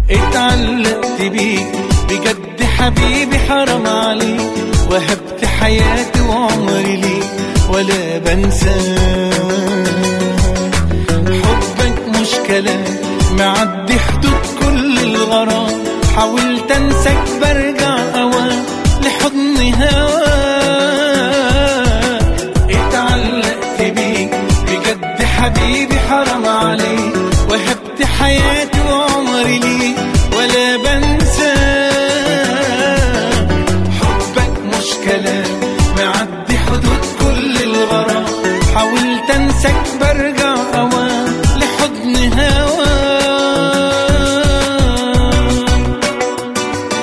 اتعلقت بيك بجد حبيبي حرام عليك وهبت حياتي وعمري ليك ولا بنساك حبك مش كلام معدي حدود كل الغرام حاولت انساك برجع اوام لحضن هواك اتعلقت بيك بجد حبيبي حرام عليك وهبت حياتي وعمري ليك ولا بنساك حبك مش كلام معدي حدود كل الغرام حاولت انساك برجع